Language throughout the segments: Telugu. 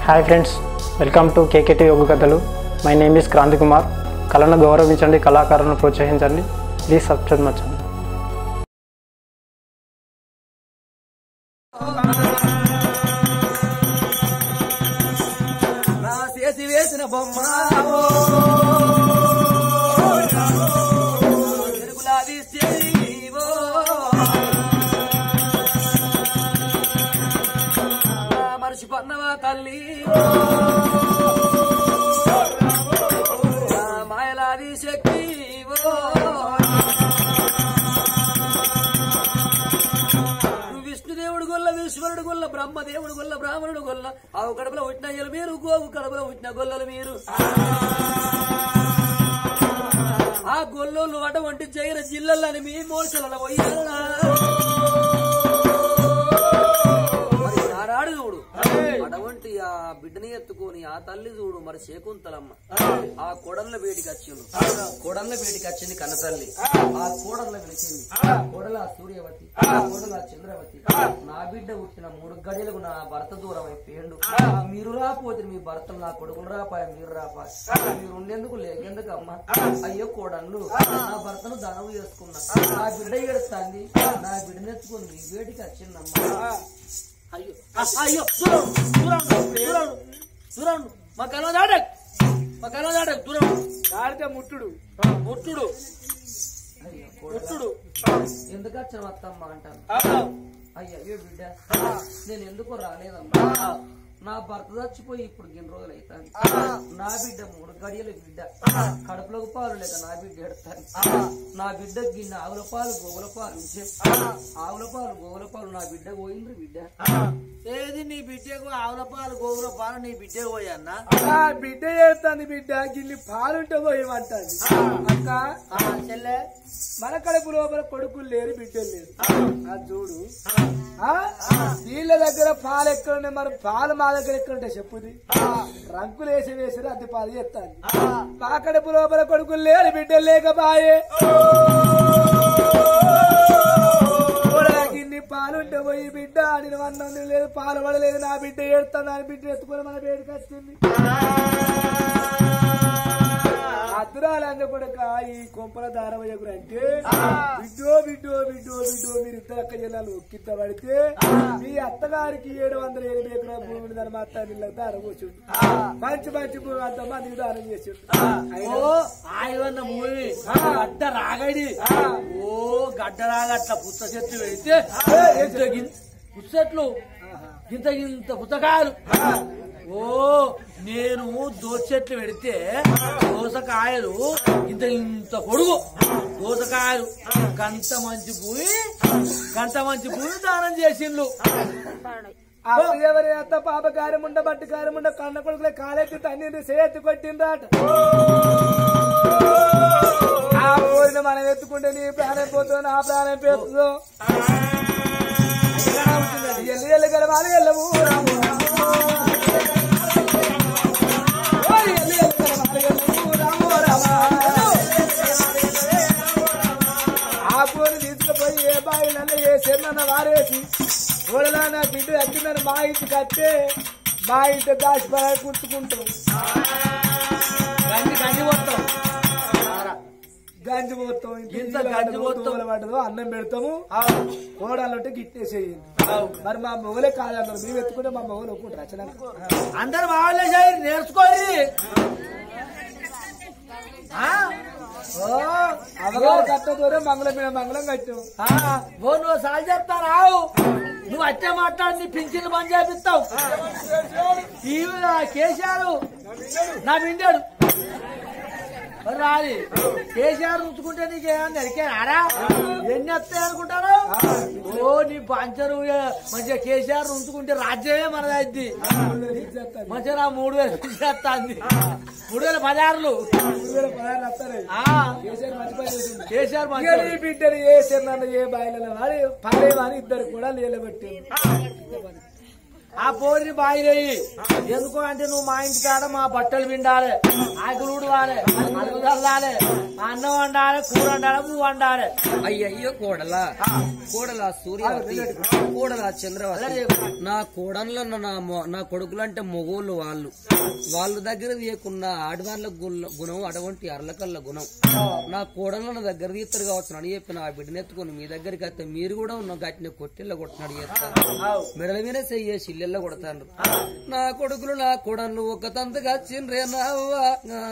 Hi friends welcome to KKT యోగ కథలు my name is Kranthi Kumar కళను గౌరవించండి కళాకారులను ప్రోత్సహించండి ప్లీజ్ సబ్స్క్రైబ్ మై ఛానల్ నా చేసి వేసిన బొమ్మ ఎరుగులాది చెయ్యివో. నా మనిషి పన్నవా తల్లి నా మాయలాది శక్తివో విష్ణుదేవుడు గొల్ల ఈశ్వరుడు గొల్ల బ్రహ్మదేవుడు గొల్ల బ్రాహ్మణుడు గొల్ల ఆవు కడుపులో పుట్టిన అయ్యలు మీరు గోవు కడుపులో పుట్టిన గొల్లలు మీరు ఆ గొల్లోళ్ళు అటువంటి జైన జిల్లలని మీ మోసల పోయారా మరి ఆనాడు చూడు అటువంటి ఆ బిడ్డని ఎత్తుకొని ఆ తల్లి చూడు మరి శకుంతలమ్మ ఆ కొడళ్ళ వేడికి వచ్చిండు కొడళ్ళ వేడికి వచ్చింది కన్న తల్లి ఆ కోడళ్ళ పిలిచింది కోడల సూర్యవతి కోడల చంద్రవతి నా బిడ్డ పుట్టిన మూడు గడియలకు నా భర్త దూరం అయిపోయాడు మీరు రాకపోతే మీ భర్తలు నా కొడుకులు రాపాయ మీరు రాపాయ మీరు ఉండేందుకు లేకెందుకు అమ్మ అయ్యో కోడళ్ళు నా భర్తను దానవు చేసుకున్నా నా బిడ్డ ఏడుస్తాంది నా బిడ్డను ఎత్తుకొని మీ వేడికి వచ్చిందమ్మా అయ్యో అయ్యో దూరం దూరం దూరం దూరం మా కళ్ళ దాడక్ మా కళ్ళ దాడక్ దూరం దాడితే ముట్టుడు ముట్టుడు ముట్టుడు ఎందుకు వచ్చిన వత్తమ్మ అంటాను అయ్యో బిడ్డ నేను ఎందుకు రాలేదమ్మా నా భర్త చచ్చిపోయి ఇప్పుడు గిన్ని రోజులు అవుతాను నా బిడ్డ మూడు గడియల బిడ్డ కడుపులకు పాలు లేక నా బిడ్డ ఎడతాను నా బిడ్డ గిన్నె ఆవుల పాలు గోవుల పాలు ఇచ్చే ఆవుల పాలు గోవుల పాలు నా బిడ్డ పోయిండ్రు బిడ్డ ఏది నీ బిడ్డకు ఆవుల పాలు గోవుల పాలు నీ బిడ్డ పోయన్నా ఆ బిడ్డ ఏడుతుంది బిడ్డ గిల్లి పాలుంటే పోయమంటుంది అక్క చెల్లె మన కడుపు లోపల కొడుకులు లేరు బిడ్డలు లేరు అది చూడు ఆ? వీళ్ళ దగ్గర పాలు ఎక్కడ ఉన్నాయి మరి పాలు మా దగ్గర ఎక్కడ ఉంటాయి చెప్పుది రంకులు వేసి వేసి అది పాలు చెప్తాను మా కడుపు లోపల కొడుకులు లేరు బిడ్డలు లేకపాయే గిన్ని పాలుంటే పోయి బిడ్డ నేను అన్నం లేదు పాలు పడలేదు నా బిడ్డ ఏడుతాను అని బిడ్డ ఎత్తుకొని మన బయటకు వచ్చింది అద్దురాలంద కొడక ఈ కొంపల దారవయ్యకుడు అంటే బిడ్డో బిడ్డో బిడ్డో బిడ్డో మీరు ఇద్దరు అక్క జిల్లాలు ఒక్కింత పడితే మీ అత్తగారికి ఏడు వందల ఎనభై ఎకరాల భూమి ఉందని మా అత్త నీళ్ళకి దారం కూర్చుండు మంచి మంచి భూమి అంత మందికి దానం చేసిండు ఓ ఆయవన్న మూవీ గడ్డ రాగడి ఓ గడ్డ రాగట్ల పుత్త చెట్లు పెడితే ఇంత గిన్- పుచ్చట్లు ఇంత ఇంత పుచ్చకాయలు ఓ నేను దోసెట్లు పెడితే దోసకాయలు ఇంత ఇంత పొడుగు దోసకాయలు గంత మంచి భూమి గంత మంచి భూమి దానం చేసిండ్లు ఆ ఎవరి అత్త పాప కార్యముండ బట్టి కార్యముండ కన్న కొడుకులే కాలేసి తన్ని చేతి కొట్టిందాట ఆ ఊరిన మనం ఎత్తుకుంటే నీ ప్రాణం పోతుందో నా ప్రాణం పోతుందో ఎల్లు ఎల్లు గలవాలి ఎల్లవు రాము ఓయ్ ఎల్లు ఎల్లు గలవాలి ఎల్లవు రాము రామా. ఆ పూలు తీసుకుపోయి ఏ బాయిలన్నా ఏ చెన్న వారేసి ఊళ్ళో నా బిడ్డ వచ్చిందని మా ఇంటికి వస్తే మా ఇంటి దాచి కుట్టుకుంటాం గంజి గంజి పోతాం గంజి పోతాం ఇంత గంజి పోతాం. పడదు అన్నం పెడతాము కోడాలంటే గిట్టేసేయండి మరి మా మొగలే కాదన్నారు మేము ఎత్తుకుంటే మా మొగలు ఒప్పుకుంటారు రచన అందరు బాగా చేయి నేర్చుకోరి ఆ? ఓ, అవగాహన కట్ట దూరం మంగళం మీద మంగళం కట్టాం ఆ, ఓ నువ్వు సాల్ చెప్తా రావు నువ్వు అట్టే మాట్లాడి నీ పింఛన్ బంద్ చేపిస్తావు ఈ కేసీఆర్ నా బిండాడు మరి రాది కేసీఆర్ ఉంచుకుంటే నీకు ఏమన్నా అడిగారా ఎన్ని వస్తాయి అనుకుంటారు ఓ నీ పంచరు మంచిగా కేసీఆర్ ఉంచుకుంటే రాజ్యమే మనదైద్ది మంచిగా నా మూడు వేలు చేస్తాంది మూడు వేల పదహారులు పదాలు వస్తాయి ఆ, కేసీఆర్ మంచి పని చేసిండు కేసీఆర్ ఇక మంచి నీ బిడ్డలు ఏ చిన్న ఏ బాయిలలో వాడి పర్లేమని ఇద్దరు కూడా లేలబెట్టింది ఆ పోరిని బాయిలేయి ఎందుకు అంటే నువ్వు మా ఇంటి కాడ మా బట్టలు పిండాలి ఆకులు ఊడవాలి అడుగు చల్లాలి అన్నం వండాలి కూర వండాలి పువ్వు వండాలి అయ్యయ్యో కోడలా కోడలా సూర్యవతి కోడలా చంద్రవతి నా కోడన్లో నా మొ- నా కొడుకులంటే మొగోళ్ళు వాళ్ళు వాళ్ళ దగ్గర తీయకున్న ఆడవాళ్ళ గుల్ల- గుణం అటువంటి అరలకల్ల గుణం నా కోడన్లో నా దగ్గర తీస్తారు కావచ్చు అని చెప్పి నా బిడ్డను ఎత్తుకొని మీ దగ్గరికి వస్తే మీరు కూడా ఉన్న గట్టిన కొట్టిల్ల కొట్టినాడు చేస్తారు మెడల మీద చెయ్యేసి ఇల్లెల్ల కొడతాను నా కొడుకులు నా కోడన్లు ఒక తంతగా చిండ్రే నావ్వా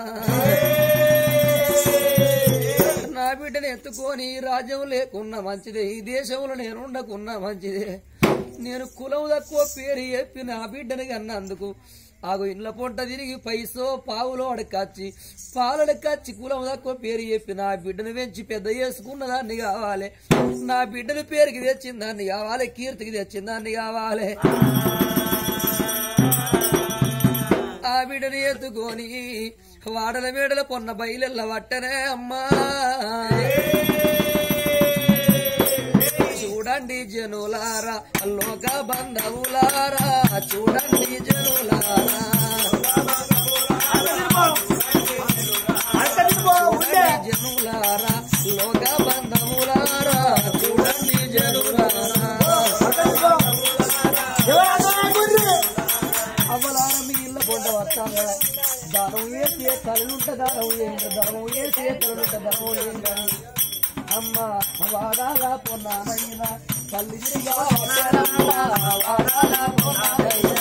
నా బిడ్డను ఎత్తుకొని ఈ రాజ్యం లేకున్నా మంచిదే ఈ దేశంలో నేను ఉండకున్నా మంచిదే నేను కులం తక్కువ పేరు చెప్పి నా బిడ్డని కన్నందుకు ఆగు ఇళ్ళ పొంట తిరిగి పైసో పావులో అడకచ్చి పాలడకచ్చి కులం తక్కువ పేరు చెప్పి నా బిడ్డను పెంచి పెద్ద చేసుకున్న దాన్ని కావాలి నా బిడ్డని పేరుకి తెచ్చిన దాన్ని కావాలి కీర్తికి తెచ్చిన దాన్ని కావాలి ఆ బిడ్డని ఎత్తుకొని వాడల మేడల పొన్న బయలెల్ల పట్టనే అమ్మా చూడండి జనులారా లోక బంధవులారా చూడండి జనులారా చూడండి జనులారా లోక బంధవులారా చూడండి జనులారా అవ్వలార మీ ఇళ్ళ కొండ వస్తాను దానం వేసే కళ్ళుంట దానం ఏంట దానం వేసే కళ్ళుంట దానం ఏంట అమ్మ వాడాల పొన్నానైన కళ్ళు తిరిగా వాడాల పొన్నానైనా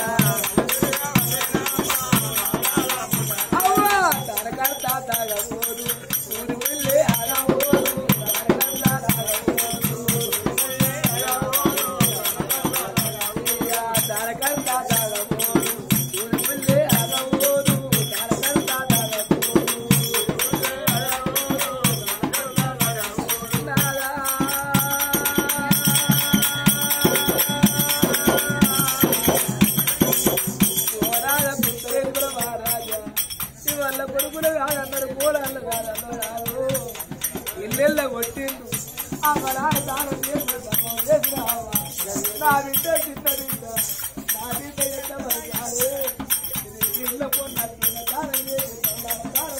వాళ్ళ కొడుకులు కాదన్నారు పోలాళ్ళు కాదన్నారు రాదు ఇల్లెల్ల కొట్టిండు ఆ మనాడ దానం చేసిన ధర్మం చేసినావా నా బిడ్డ చిన్న బిడ్డ నా బిడ్డ ఎంత మరిగారు ఇళ్ళ పొన్న దానం చేసి దానం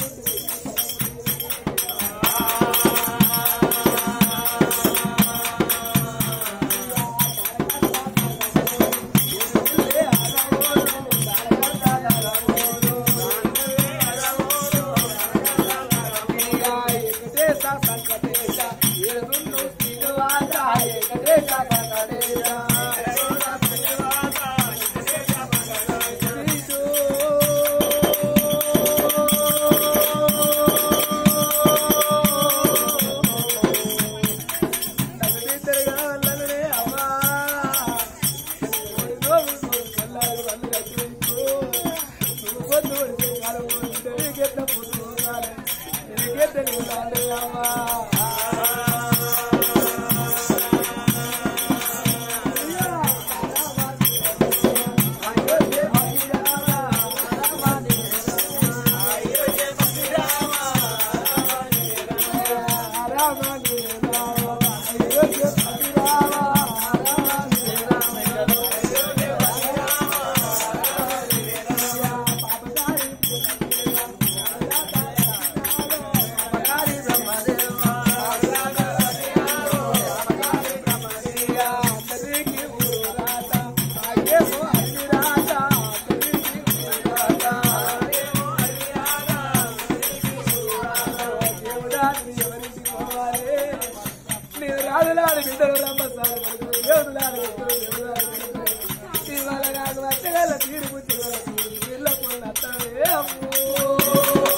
నేను రాజులాడి బిడ్డలు రమ్మసారి దేవుడులాడి బిడ్డలు దేవుడులాడి బిడ్డలు ఇవాళ నాకు వచ్చగల తీరు బుద్ధి ఇళ్ళ పొన్న అత్తడే అమ్మో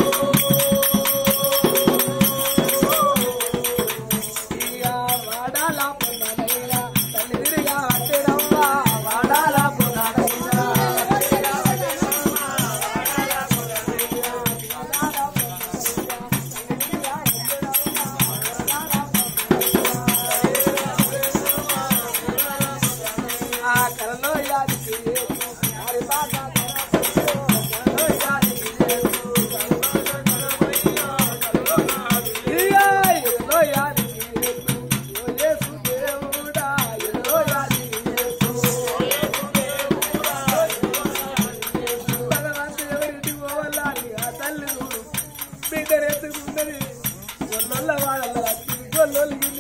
ఇక వాడాల పొన్నదైనా తల్లి తిరిగా అట్టేనమ్మా వాడాల పొన్నదైనా ఆ కలలో యాదికి హరి పాట కలలో యాదికి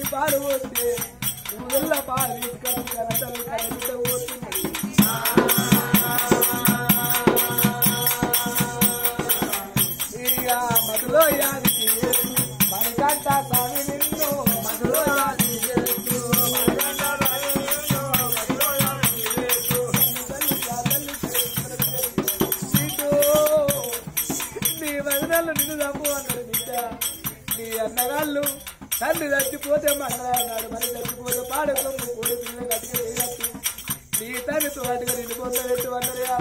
పాలు పోతే నువ్వు వెళ్ళ పాలు తీసుకొని కన్న తల్లి కన్న బిడ్డ పోతున్నది ఇక మధులో యాది మనకంట స్వామి నిన్ను మధులో యాది చేస్తూ మనకంట స్వామి నిన్ను మధులో యాది చేస్తూ తల్లి కాదల్లి నీ వదనాలు నిన్ను చంపు అన్నాడు బిడ్డ నీ అన్నగాళ్ళు తండ్రి చచ్చిపోతే మంగళ అన్నాడు మరి చచ్చిపోతే పాడుకోము కోడి పిల్లలు కట్టుకు వేయట్టు నీ తండ్రితో అటుగా నిన్ను పొంద పెట్టు అన్నయ్యా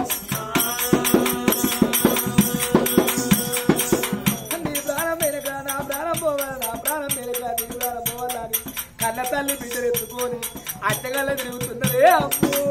నీ ప్రాణం వెనుక నా ప్రాణం పోవాలి నా ప్రాణం వెనుక నీ ప్రాణం పోవాలని కన్న తల్లి బిడ్డలు ఎత్తుకొని అట్టగల్ల తిరుగుతున్నదే అమ్మో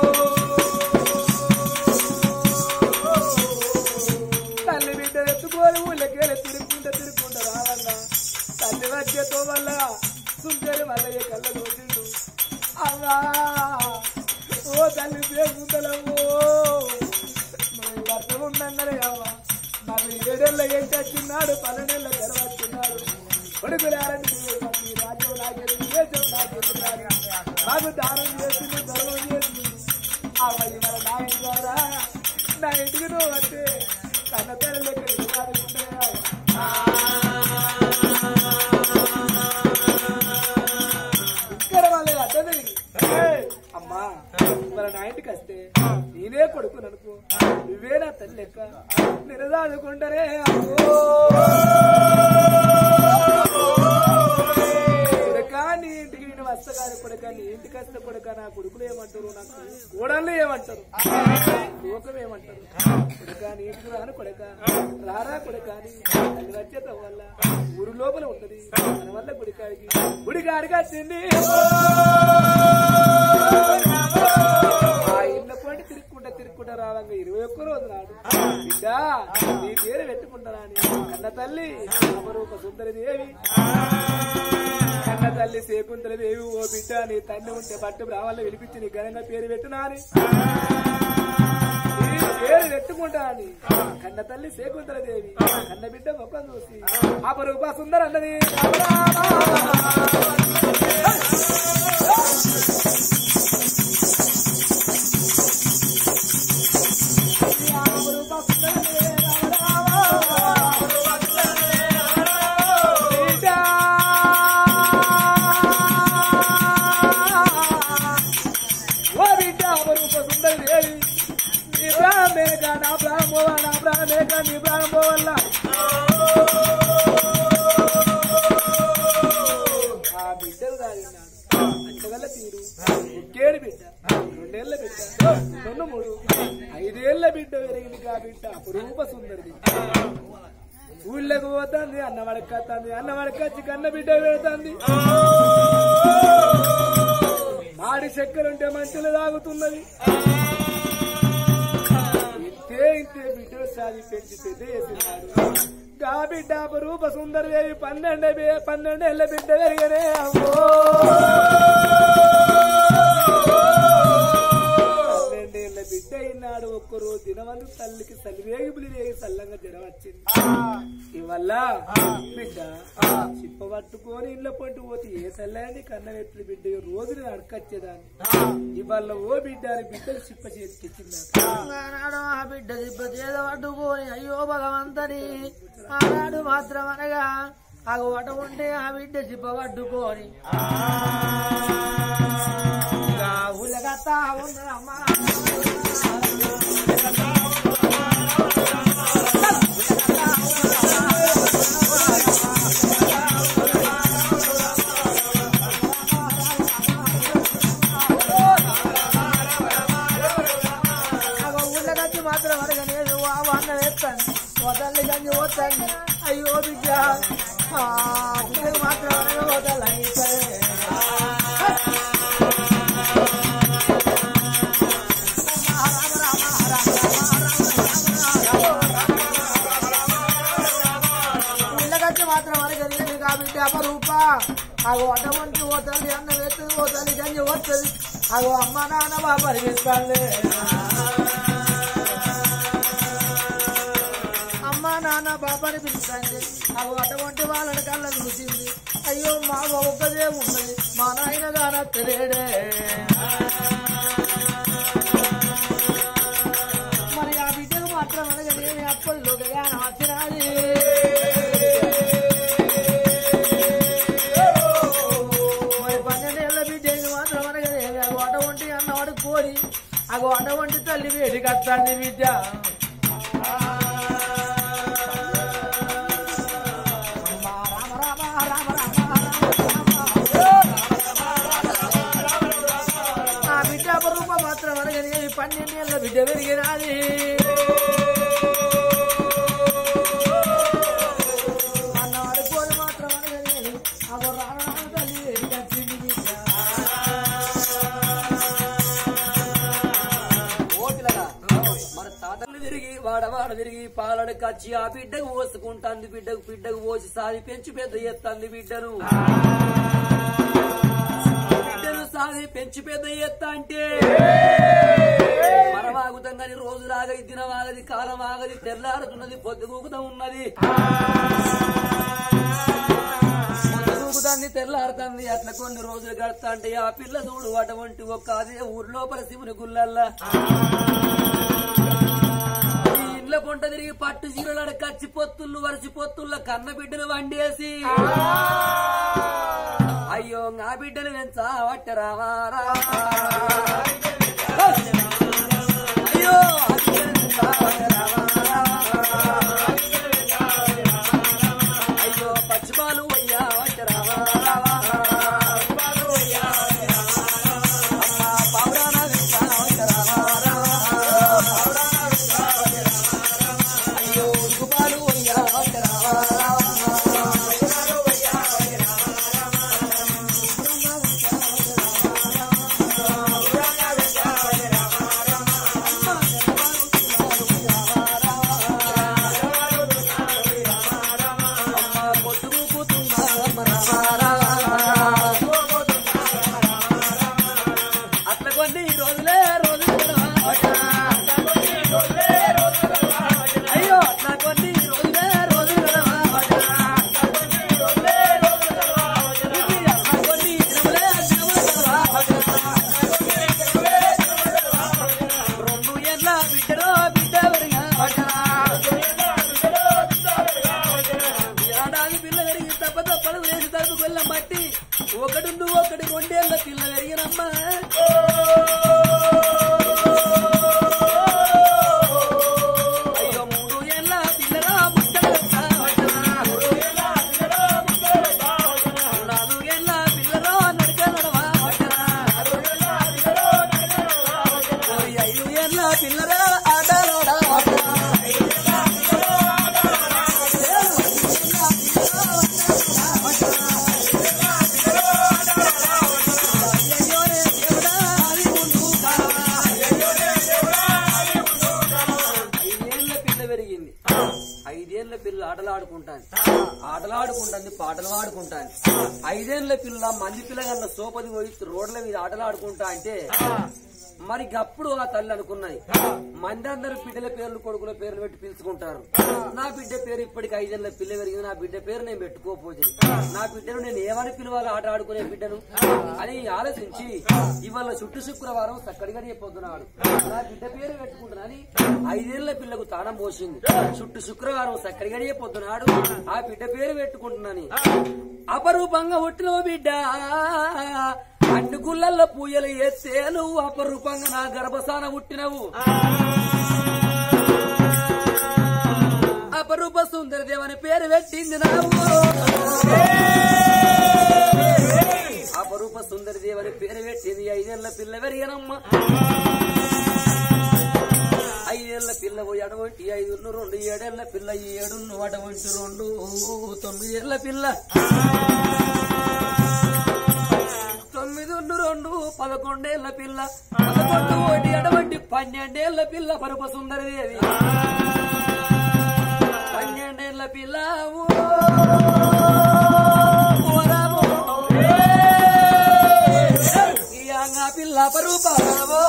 తల్లి బిడ్డ ఎత్తుకొని ఊళ్ళకేళ్ళి తిరుక్కుంటా తిరుక్కుంటా రావల్ల తల్లి వచ్చేతో వల్ల సుందరి మల్లయ్య కళ్ళ వచ్చిండు అవ్వా ఓ తల్లి చేసుకుంటలమ్మో నువ్వు భర్త ఉందన్నరే అవ్వా మరి ఏడేళ్ళ ఏంటి వచ్చిన్నాడు పన్నెండేళ్ళ తెరవచ్చున్నాడు కొడుకులారని మీ రాజ్యం నాకేది దేశం నాకేది మాకు దానం చేసింది ధర్మం చేసింది అవ్వయ్య మన నా ఇంటి ద్వారా నా ఇంటికి నువ్వు వస్తే కన్న తల్లి లెక్క ఇక్కడ వాళ్ళ అడ్డది అమ్మా మరి నా ఇంటికి వస్తే నేనే కొడుకు అనుకో నువ్వే నా తల్లి లెక్క నేను చదువుకుంటారే అమ్మో కొడుక నీ ఇంటికి నేను వస్తగాని కొడుక నీ ఇంటికి వస్తే కొడుక నా కొడుకులు ఏమంటారు నాకు కోడళ్ళు ఏమంటారు లోకం ఏమంటారు కొడుక నీ ఇంటికి రాను కొడుక రారా కొడుక అని అది వచ్చేతం వల్ల ఊరు లోపల ఉంటది మన వల్ల గుడికాడికి గుడికాడికి వచ్చింది ఆ ఇళ్ళ పోటీ తిరుక్కుంటా తిరుక్కుంటా రావంగా ఇరవై ఒక్క రోజు నాడు బిడ్డ నీ పేరు పెట్టుకుంటారా అని కన్న తల్లి అమరూప సుందరి దేవి కన్న తల్లి శకుంతల దేవి ఓ బిడ్డ నీ తండ్రి ఉంటే బట్టు బ్రాహ్మణులు వినిపించి నీ ఘనంగా పేరు పెట్టునా అని నీ పేరు పెట్టుకుంటా అని కన్న తల్లి శకుంతల దేవి కన్న బిడ్డ ముఖం చూసి అపరూప సుందర అన్నది అపరూప సుందర ఓ బిడ్డ అపరూప సుందరి దేవి నీ ప్రాణం మేక నా ప్రాణం పోవా నా ప్రాణం మేక నీ ప్రాణం పోవల్ల ఆ బిడ్డలు తాగినాడు అంతగల్ల తీరు ఒకేడు బిడ్డ రెండేళ్ల బిడ్డ రెండు మూడు ఐదేళ్ల బిడ్డ పెరిగింది కా బిడ్డ అపరూప సుందరిది ఊళ్ళకి పోతుంది అన్న వడకత్తుంది అన్న వడకచ్చి కన్న బిడ్డ పెడుతుంది మాడి చక్కెర ఉంటే మంచిలు తాగుతున్నది ఇంతే ఇంతే బిడ్డ సాది పెంచి పెద్ద చేసినాడు గా బిడ్డ రూప సుందరి దేవి పన్నెండు బే- పన్నెండేళ్ల బిడ్డ పెరిగనే అమ్మో పన్నెండేళ్ల బిడ్డ అయినాడు ఒక్కరోజు దినమందు తల్లికి సలివేగి పులివేగి సల్లంగా జ్వరం వచ్చింది ఇవల్ల బిడ్డ చిప్ప పట్టుకొని ఇళ్ళ పంటు పోతే ఏ తల్లని కన్న ఎట్లు బిడ్డ ఈ రోజు నేను అడకచ్చేదాన్ని ఇవాళ ఓ బిడ్డ అని బిడ్డలు చిప్ప చేతికిచ్చింది ఆనాడు ఆ బిడ్డ దిబ్బ చేద పట్టుకొని అయ్యో భగవంతని ఆనాడు మాత్రం అనగా ఆ ఓట ఉంటే ఆ బిడ్డ చిప్ప పట్టుకొని ఇక ఉలగతా ఉన్నదమ్మా అగో ఉల్లగచ్చి మాత్రం అడగలేదు ఆ అన్న వేస్తాను వదల్లి గంజి పోతాను అయ్యో బిడ్డ ఆ బిడ్డకు మాత్రం అడగ వదలని ఉల్లగచ్చి మాత్రం అడగలేదు కాబట్టి అపరూప అగో అటువంటి ఓ తల్లి అన్న వేస్తుంది ఓ తల్లి గంజి వస్తుంది అగో అమ్మ నాన్న బాబు పరిగిస్తానులే అమ్మ నాన్న బాబాని పిలుస్తాండి అవి అటువంటి వాళ్ళని కళ్ళ చూసింది అయ్యో మా ఒక్కదే ఉన్నది మా నాయన గానత్తలేడే మరి ఆ బిడ్డకు మాత్రం అనగానే అప్పట్లో గానం వచ్చినది మరి పన్నెండేళ్ల బిడ్డకి మాత్రం అనగానే ఆ గోట వంటి అన్నవాడు కోరి ఆ గోట వంటి తల్లి వేడి కట్టాలి బిడ్డ రామ రామ రామ రామ ఆ బిడ్డ రూప మాత్రం అనగానే పన్నెండేళ్ల బిడ్డ పెరిగినది అన్నవాడు కోరి మాత్రం అనగానే ఆ రామ రామ తల్లి వేడి కట్టింది బిడ్డ ఓపిలగా మన తాతలు తిరిగి వాడవాడ తిరిగి పాలడు కచ్చి ఆ బిడ్డకు పోసుకుంటాంది బిడ్డకు బిడ్డకు పోసి సాది పెంచి పెద్ద ఎత్తంది బిడ్డను బిడ్డను సాది పెంచి పెద్ద ఎత్త అంటే మరమాగుతం కానీ రోజు రాగది దినం ఆగది కాలం ఆగది తెల్లారుతున్నది పొద్దుగూకుతా ఉన్నది పొద్దుగూకుతాంది తెల్లారుతుంది అట్లా కొన్ని రోజులు గడతా అంటే ఆ పిల్ల చూడు అటువంటి ఒక్క అదే ఊర్లోపల శివుని గుల్లల్లా ఈ ఇండ్ల పొంట తిరిగి పట్టు చీరలాడ కచ్చి పొత్తుళ్ళు వరిసి పొత్తుళ్ళ కన్న బిడ్డను వండేసి అయ్యో నా బిడ్డను పెంచా వట్టరామా అయ్యో ఆ బిడ్డను పెంచా వట్టరామా. అయ్యో పచ్చిపాలు అయ్యా వట్టరామా అమ్మా పావురానా పెంచా వట్టరామా అయ్యో ఉడుకుపాలు అయ్యా వట్టరామా అట్లా కొన్ని రోజులే రోజులు అయ్యో అట్లా కొన్ని రోజులే రోజులు కొన్ని దినములే దినములు రెండు ఎట్ల బిడ్డలో బిడ్డ పెరిగా ఏడాది పిల్ల పెరిగి తప్ప తప్పలు వేసి తలుపు వెళ్ళ మట్టి ఒకటి ఒకటి రెండేళ్ల పిల్ల పెరిగినమ్మా అయ్యో మూడు ఏళ్ళ పిల్లరా ముచ్చట నాలుగు ఏళ్ళ పిల్లరా నడిక నడవా ఓయ్ ఐదు ఏళ్ళ పిల్లరా ఆటలోడా ఐదేళ్ల పిల్ల పెరిగింది ఐదేళ్ల పిల్ల ఆటలు ఆడుకుంటాను ఆటలు ఆడుకుంటాను పాటలు ఆడుకుంటాను ఐదేళ్ల పిల్ల మంది పిల్లగన్న సోపది పోయి రోడ్ల మీద ఆటలు ఆడుకుంటా అంటే మరి అప్పుడు ఆ తల్లి అనుకున్నది మంది అందరూ బిడ్డల పేర్లు కొడుకుల పేర్లు పెట్టి పిలుచుకుంటారు నా బిడ్డ పేరు ఇప్పటికి ఐదేళ్ల పిల్ల పెరిగింది నా బిడ్డ పేరు నేను పెట్టుకోపోతుంది నా బిడ్డను నేను ఏమని పిలవాలి ఆట ఆడుకునే బిడ్డను అని ఆలోచించి ఇవాళ చుట్టు శుక్రవారం చక్కడిగా చెప్పొద్దున్నాడు నా బిడ్డ పేరు పెట్టుకుంటున్నాని ఐదేళ్ల పిల్లకు తాళం పోసింది చుట్టు శుక్రవారం చక్కడిగా చెప్పొద్దున్నాడు ఆ బిడ్డ పేరు పెట్టుకుంటున్నాని అపరూపంగా పుట్టిన బిడ్డ అడ్డు గుళ్ళల్లో పూయలు ఎత్తే నువ్వు అపరూపంగా నా గర్భసాన పుట్టినవు అపరూప సుందరదేవని పేరు పెట్టింది నావు అపరూప సుందరదేవని పేరు పెట్టింది ఐదేళ్ల పిల్ల పెరిగినమ్మ ఐదేళ్ల పిల్ల పోయి అటువంటి ఐదున్న రెండు ఏడేళ్ల పిల్ల ఈ ఏడున్న అటువంటి రెండు తొమ్మిది ఏళ్ల పిల్ల తొమ్మిది ఉన్న రెండు పదకొండేళ్ల పిల్ల పదకొండు ఒకటి అటువంటి పన్నెండేళ్ల పిల్ల పరప సుందరదేవి పన్నెండేళ్ల పిల్ల ఓ, ఓ రామో. ఈ అంగ పిల్ల పరూపరామో.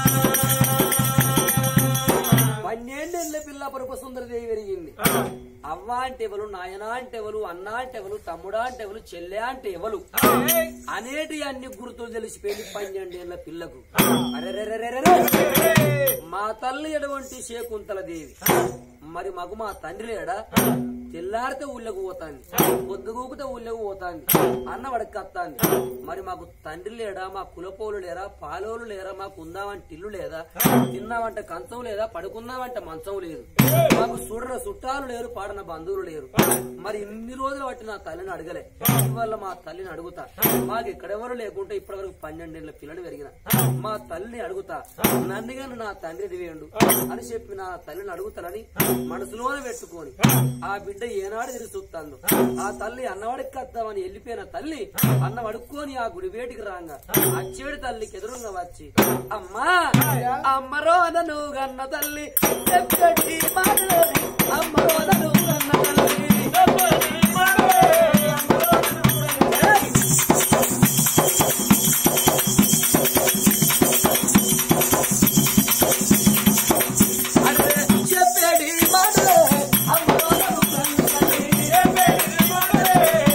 పన్నెండేళ్ల పిల్ల పరప సుందరదేవి పెరిగింది అవ్వ అంటే ఎవరు నాయన అంటే ఎవరు అన్న అంటే ఎవరు తమ్ముడా అంటే ఎవరు చెల్లె అంటే ఎవరు అనేటి అన్ని గుర్తులు తెలిసిపోయింది పన్నెండేళ్ల పిల్లకు అరెరెరెరెరెరె. మా తల్లి ఎటువంటి శేకుంతల దేవి మరి మగు మా తండ్రి లేడా తెల్లారితే ఊళ్ళకు పోతాంది పొద్దుగూకితే ఊళ్ళకు పోతాంది అన్న వాడికి కత్తాంది మరి మాకు తండ్రి లేడా మా కులపోలు లేరా పాలోలు లేరా మాకు ఉందామంటే ఇల్లు లేదా తిన్నామంటే కంచం లేదా పడుకుందామంటే మంచం లేదు మాకు చూడన చుట్టాలు లేరు పాడన బంధువులు లేరు మరి ఇన్ని రోజులు బట్టి నా తల్లిని అడగలే ఇవాళ మా తల్లిని అడుగుతా మాకు ఎక్కడెవరు లేకుంటే ఇప్పటి వరకు పన్నెండేళ్ల పిల్లలు పెరిగిన మా తల్లిని అడుగుతా నన్నుగాను నా తండ్రి వేయండు అని చెప్పి నా తల్లిని అడుగుతానని మనసులోనే పెట్టుకొని ఆ బిడ్డ ఏనాడు తిరిగి చూస్తాను ఆ తల్లి అన్నవాడికి కద్దామని వెళ్ళిపోయిన తల్లి అన్నం అడుక్కొని ఆ గుడి వేటికి రాంగా అచ్చేడి తల్లికి ఎదురుగా వచ్చి అమ్మా అమ్మరోదను గన్న తల్లి చెప్పటి మాటలు అమ్మరోదను గన్న తల్లి అరే చెప్పేడి మాటలు అమ్మరోదను గన్న తల్లి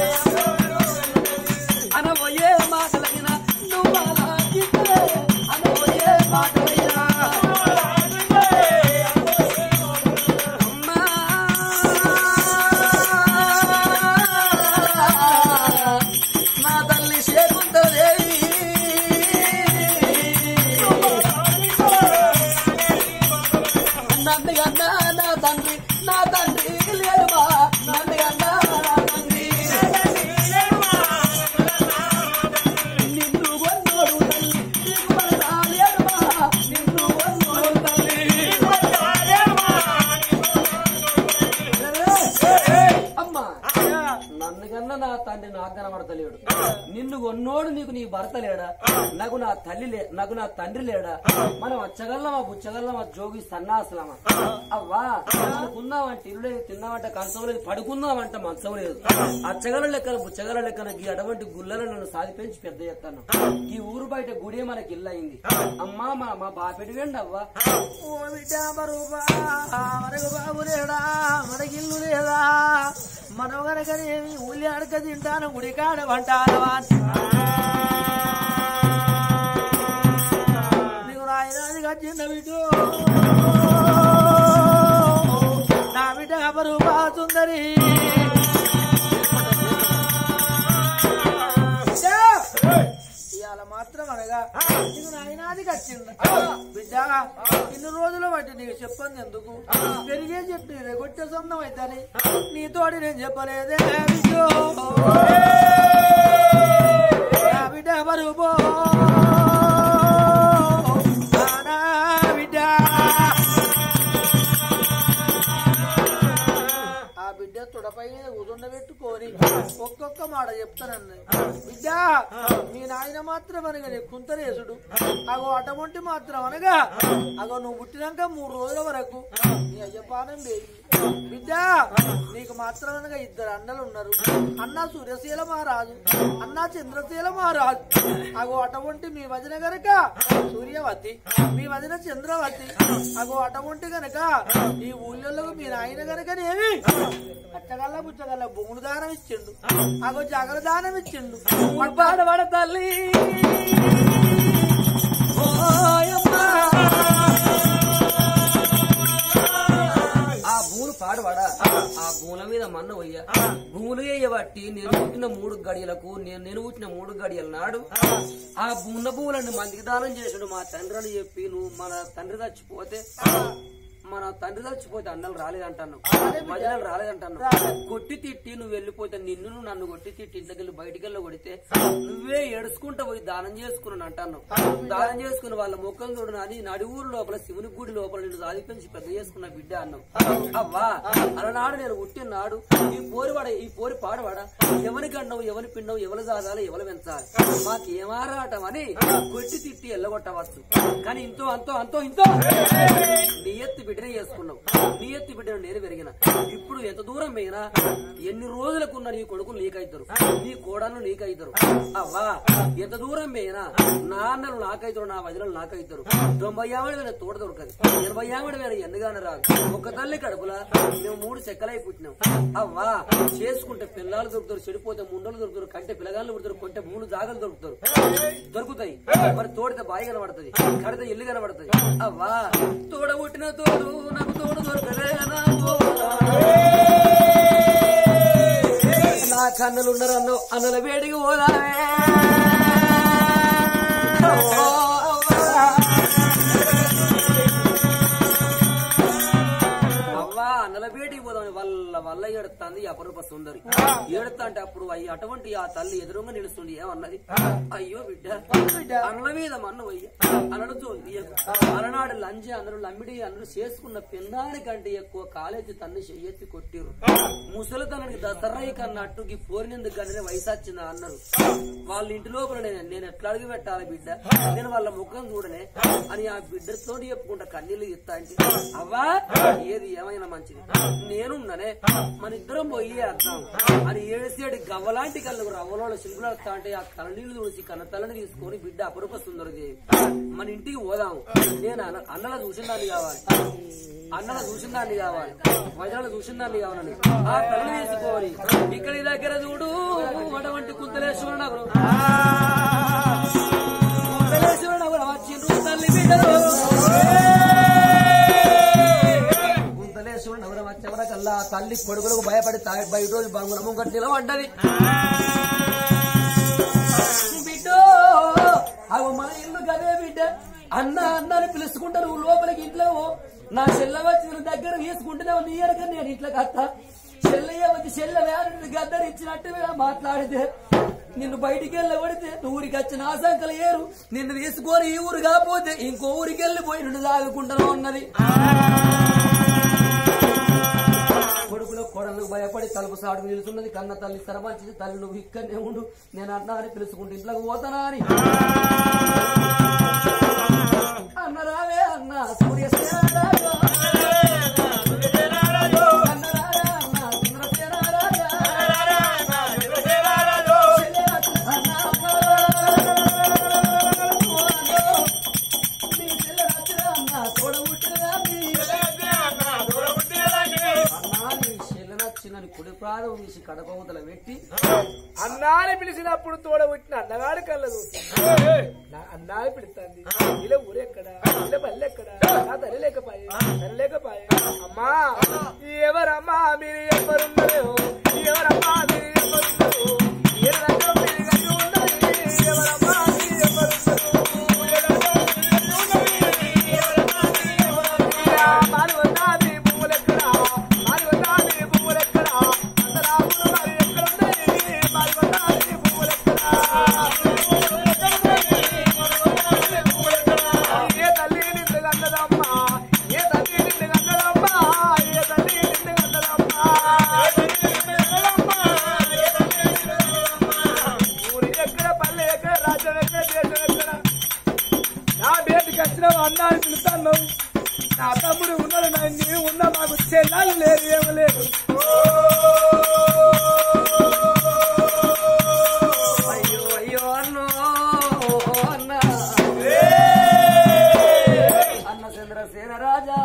అనబోయే మాటలైనా నువ్వు అలా గిట్టే అనబోయే మాటలైనా అమ్మా నా తల్లి శేకుంతదేవి నన్ను అన్నా నా తండ్రి నా తండ్రి లేడుమా నన్ను అన్నా నా తండ్రి నిన్ను కొన్నోడు తల్లి నీకు మరణాలేడుమా నిన్ను కొన్నోడు తల్లి అమ్మా నన్ను కన్నా నా తండ్రి నాకు కనబడతలేడు నిన్ను కొన్నోడు నీకు నీ భర్త లేడా నాకు నా తల్లి లే నాకు నా తండ్రి లేడా మనం అచ్చగల్లమా బుచ్చగల్లమా జోగి సన్నాసలమా అవ్వా అనుకుందామంటే ఇల్లు లేదు తిన్నామంటే కంచం లేదు పడుకుందామంటే మంచం లేదు అచ్చగల లెక్కన బుచ్చగల లెక్కన ఈ అటువంటి గుళ్ళను నన్ను సాధిపించి పెద్ద ఎత్తాను ఈ ఊరు బయట గుడి మనకి ఇల్లు అయింది అమ్మా మా మా బాపెడి వేండి అవ్వా ఓ బిడ్డ మరుబా మనకు బాబు లేడా మనకిల్లు లేదా మనం గనకనేమి ఊళ్ళి అడక తింటాను గుడికాడ వంటానవా నీకు నాయనాదిగా చిన్న బిడ్డు నా బిడ్డ మరుబా సుందరి ఇవాళ మాత్రం అనగా నీకు నాయనాది కచ్చింది బిడ్డ ఇన్ని రోజులు బట్టి నీకు చెప్పండి ఎందుకు పెరిగే చెట్టు రెగొట్టే సొంతం అవుతాని నీతోటి నేను చెప్పలేదే బిడ్డు నా బిడ్డ మరుబో నా బిడ్డ ఆ బిడ్డ తుడపై మీద కూర్చుండబెట్టుకొని ఒక్కొక్క మాట చెప్తానన్నది బిడ్డ మీ నాయన మాత్రం అనగా నీ కుంతరేసుడు అగో అటవంటి మాత్రం అనగా అగో నువ్వు పుట్టినాక మూడు రోజుల వరకు నీ అయ్యపానం వేయి బిడ్డ నీకు మాత్రం అనగా ఇద్దరు అన్నలు ఉన్నారు అన్న సూర్యశీల మహారాజు అన్న చంద్రశీల మహారాజు అగో అటువంటి మీ వదిన గనక సూర్యవతి మీ వదిన చంద్రవతి అగో అటువంటి గనక ఈ ఊళ్ళో మీ నాయన గనకనేమి అచ్చగల్ల బుచ్చగల్ల భూములు దానం ఇచ్చిండు అగో జగల దానం ఇచ్చిండు పాడబడ తల్లి ఓయమ్మా. ఆ భూములు పాడబడా ఆ భూముల మీద మన్న పోయ్యా భూములు వేయబట్టి నేను పుట్టిన మూడు గడియలకు నేను నేను పుట్టిన మూడు గడియల నాడు ఆ భూముల భూములను మందికి దానం చేసుడు మా తండ్రి అని చెప్పి నువ్వు మన తండ్రి చచ్చిపోతే మన తండ్రి చచ్చిపోతే అన్నలు రాలేదంటాను మజలు రాలేదంటాను కొట్టి తిట్టి నువ్వు వెళ్ళిపోతే నిన్ను నువ్వు నన్ను కొట్టి తిట్టి ఇంతకెళ్ళి బయటికెళ్ళి కొడితే నువ్వే ఏడుచుకుంటా పోయి దానం చేసుకున్నాను అంటాను దానం చేసుకుని వాళ్ళ ముఖం చూడను అని నడువురు లోపల శివుని గుడి లోపల నిన్ను సాధిపించి పెద్ద చేసుకున్న బిడ్డ అన్నావు అవ్వా అలనాడు నేను పుట్టిన నాడు ఈ పోరి వాడ ఈ పోరి పాడవాడ ఎవరి గండవు ఎవరి పిండవు ఎవరి జాగాలి ఎవరు పెంచాలి మాకు ఏమారాటం అని కొట్టి తిట్టి ఎల్లగొట్టవచ్చు కానీ ఇంతో అంతో అంతో ఇంతో నీ ఎత్తి బిడ్డనే చేసుకున్నావు నీ ఎత్తి బిడ్డను నేను పెరిగిన ఇప్పుడు ఎంత దూరం పోయినా ఎన్ని రోజులకున్న నీ కొడుకులు నీకైతారు నీ కోడలు నీకైతారు అవ్వా ఎంత దూరం పోయినా నా అన్నలు నాకైతారు నా వదినలు నాకైతారు తొంభై ఆవిడ మీద తోట దొరకదు ఎనభై ఆవిడ మీద ఎన్నుగానే రాదు ఒక తల్లి కడుపులా మేము మూడు చెక్కలై పుట్టినాం అవ్వా చేసుకుంటే పిల్లలు దొరుకుతారు చెడిపోతే ముండలు దొరుకుతారు కంటే పిల్లగాళ్ళు దొరుకుతారు కొంటే మూడు జాగలు దొరుకుతారు దొరుకుతాయి మరి తోడితే బాయి కనబడుతుంది కడితే ఇల్లు కనబడుతుంది అవ్వా తోడ పుట్టిన తోడు నాకు తోడు దొరకలే నా తోడా. నా కన్నులు ఉన్నారు అన్ను అన్నుల వేడికి పోదామే ఓ, అవ్వా అన్నల వేడికి పోదాం వల్ల వల్ల ఏడుతుంది అపరూప సుందరి ఏడుతా అంటే అప్పుడు అయ్యి అటువంటి ఆ తల్లి ఎదురుగా నిలుస్తుంది ఏమన్నది అయ్యో బిడ్డ అన్నల మీద మన్ను అయ్యా అనడు చూడు అలనాడు లంజి అందరూ లమ్మిడి అందరూ చేసుకున్న పిన్నాని కంటే ఎక్కువ కాలేజీ తన్ని చెయ్యెత్తి కొట్టిరు ముసలి తనకి దసరయ్య కన్నట్టు ఈ పోరినందుకు కానీ వయసు వచ్చిందా అన్నారు వాళ్ళ ఇంటి లోపల నేను నేను ఎట్లా అడిగి పెట్టాలి బిడ్డ నేను వాళ్ళ ముఖం చూడనే అని ఆ బిడ్డతో చెప్పుకుంటా కన్నీళ్ళు ఇస్తా అంటే అవ్వా ఏది ఏమైనా మంచిది నేనున్ననే మన ఇద్దరం పోయి అర్థం అని ఏడిసేడు గవ్వలాంటి కళ్ళు రవ్వలో శిల్పులు వస్తా అంటే ఆ కన్నీళ్లు చూసి కన్నతల్లని తీసుకొని బిడ్డ అపరూప సుందరది మన ఇంటికి పోదాము నేను అన్న అన్నల చూసిన దాన్ని కావాలి అన్నల చూసిన దాన్ని కావాలి వజనాలు చూసిన దాన్ని కావాలని ఆ తల్లి తీసుకోవాలి ఇక్కడ ఈ దగ్గర చూడు అటువంటి కుంతలేశ్వర నగరం కుంతలేశ్వర నగరం వచ్చిండ్రు తల్లి బిడ్డలు కుంతలేశ్వర నగరం వచ్చేవరకల్లా ఆ తల్లి కొడుకులకు భయపడి తా- బయట రోజు బంగుల ముంగట్ నిలబడ్డది బిడ్డ అవు మన ఇల్లు గదే బిడ్డ అన్న అన్న అని పిలుచుకుంటా నువ్వు లోపలికి ఇంట్లో పో. నా చెల్ల వచ్చి నిన్ను దగ్గర తీసుకుంటున్నావు నీ ఎరక నేను ఇంట్లోకి వస్తా చెల్లయ్య వచ్చి చెల్ల వేరు గద్దరు ఇచ్చినట్టుగా మాట్లాడితే నిన్ను బయటికి వెళ్ళబడితే నువ్వు ఊరికి వచ్చిన ఆశంకలు ఏరు నిన్ను తీసుకొని ఈ ఊరు కాకపోతే ఇంకో ఊరికి వెళ్ళిపోయి నిన్ను దాగుకుంటాను ఉన్నది కొడుకులో కోడలకు భయపడి తలుపు సాడు నిలుచున్నది కన్న తల్లి సరమంచిది తల్లి నువ్వు ఇక్కడనే ఉండు నేను అన్నా అని పిలుచుకుంటూ ఇంట్లోకి పోతానా అని అన్న రావే అన్న సూర్యసేనారాజు. అన్న రారా అన్న చంద్రసేనారాజు. చెల్లెలకు అన్న నీ చెల్లెలచ్చురా అన్న తోడబుట్టినదా నీ అన్నా నీ చెల్లెనచ్చినని కుడి ప్రాణం తీసి కడపవతల పెట్టి అన్నాని పిలిచినప్పుడు తోడ పుట్టిన అన్నగాడి కళ్ళ చూసి నా అన్నాని పిలుస్తుంది ఇలా ఊరెక్కడ ఇలా పల్లెక్కడ నా తల్లి లేకపాయే తల్లి లేకపాయే అమ్మా ఎవరమ్మా మీరు ఎవరున్నారు ఎవరమ్మా మీరు ఎవరున్నారు ఏ రంగం మీరు కలిగి ఉన్నది? ఎవరమ్మా మీరు ఎవరున్నారు? ఏ రంగం మీరు కలిగి ఉన్నది? మారి వద్దాది పువ్వులెక్కడ మారి వద్దాది పువ్వులెక్కడ అందరాములు మరి ఎక్కడున్నాయి మారి వద్దాది పువ్వులెక్కడ ఏ తల్లి నిన్ను కన్నదమ్మా ఏ తల్లి నిన్ను కన్నదమ్మా ఏ తల్లి నిన్ను కన్నదమ్మా ఊరి ఎక్కడ పల్లె ఎక్కడ రాజ్యం ఎక్కడ దేశం ఎక్కడ నా బేటికి వచ్చిన అన్నాన్ని పిలుస్తాను నా తమ్ముడు ఉన్నాడు నా నేను ఉన్నా మాకు చెల్లాలు లేదు ఏమీ లేదు అయ్యో అయ్యో అన్నో అన్న అన్న చంద్రసేన రాజా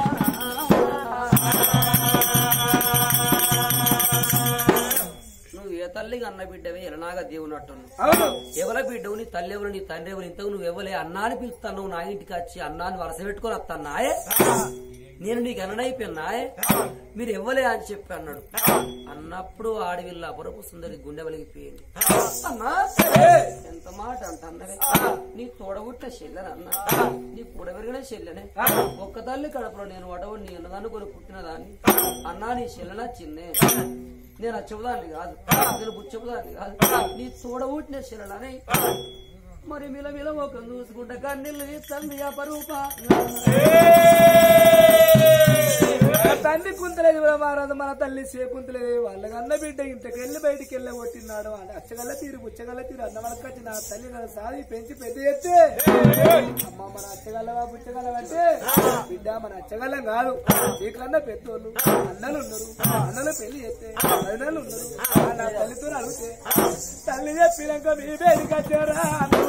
నువ్వు ఏ తల్లికి అన్న బిడ్డవే ఎలనాగా దేవునట్టు అవును ఎవల బిడ్డవు నీ తల్లి ఎవరు నీ తండ్రి ఎవరు ఇంతకు నువ్వు ఎవలే అన్నాని పిలుస్తాను నా ఇంటికి వచ్చి అన్నాన్ని వరస పెట్టుకొని వస్తాన్నాయే నేను నీకు అన్నడైపోయినాయే మీరు ఎవ్వలే అని చెప్పి అన్నాడు అన్నప్పుడు ఆడవిల్ల అపరపు సుందరి గుండె వలిగిపోయింది అన్నా ఎంత మాట అంటున్నదే నీ తోడబుట్టిన చెల్లెని అన్న నీ కూడబెరిగిన చెల్లెనే ఒక్క తల్లి కడపలో నేను వడవు నీ అన్నదాన్ని పుట్టిన దాన్ని అన్నా నీ చెల్లెన చిన్నే నేను ఆ చెబుదాన్ని కాదు నేను బుచ్చబుదాన్ని కాదు నీ తోడబుట్టిన చెల్లెలని మరి మిల మిల ఒక చూసుకుంటే కన్నీళ్ళు ఇస్తుంది అపరూప నా తండ్రి కుంతలేదు మహారాజు మన తల్లి శేకుంతలేదు వాళ్ళకన్న బిడ్డ ఇంతకెళ్ళి బయటికి వెళ్ళి కొట్టినాడు అని అచ్చగల్ల తీరు బుచ్చగల్ల తీరు అన్న వరకు నా తల్లి నన్ను సాది పెంచి పెద్ద ఎత్తే అమ్మ మన అచ్చగల్లవా బుచ్చగలవా అంటే బిడ్డ మన అచ్చగల్లం కాదు నీకన్నా పెద్దోళ్ళు అన్నలు ఉన్నారు అన్నలు పెళ్లి చేస్తే వదినలు ఉన్నారు ఆ నా తల్లితో అడిగితే తల్లి చెప్పినాక మీ బేడికి వచ్చారా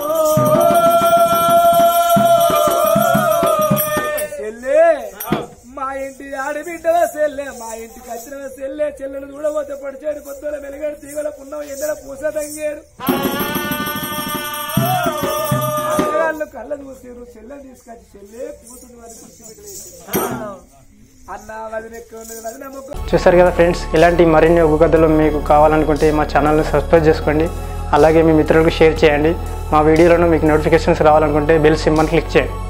చెల్లే మా ఇంటి ఆడబిడ్డవ సెల్లే మా ఇంటికి వచ్చిన సెల్లే చెల్లెలు చూడబోతే పడిచాడు కొత్తల వెలుగడు తీగల పున్నవ ఎండల పూస తంగేరు వాళ్ళు కళ్ళ చూసారు చెల్లెని తీసుకొచ్చి చెల్లే కూతురు వారి కుర్చీ పెట్టలేదు అన్న వదిన ఎక్కువ ఉన్నది వదిన మొక్క చూసారు కదా ఫ్రెండ్స్ ఇలాంటి మరిన్ని ఒగ్గు కథలు మీకు కావాలనుకుంటే మా ఛానల్ని సబ్స్క్రైబ్ చేసుకోండి అలాగే మీ మిత్రులకు షేర్ చేయండి మా వీడియోలను మీకు నోటిఫికేషన్స్ రావాలనుకుంటే బెల్ సింబల్ క్లిక్ చేయండి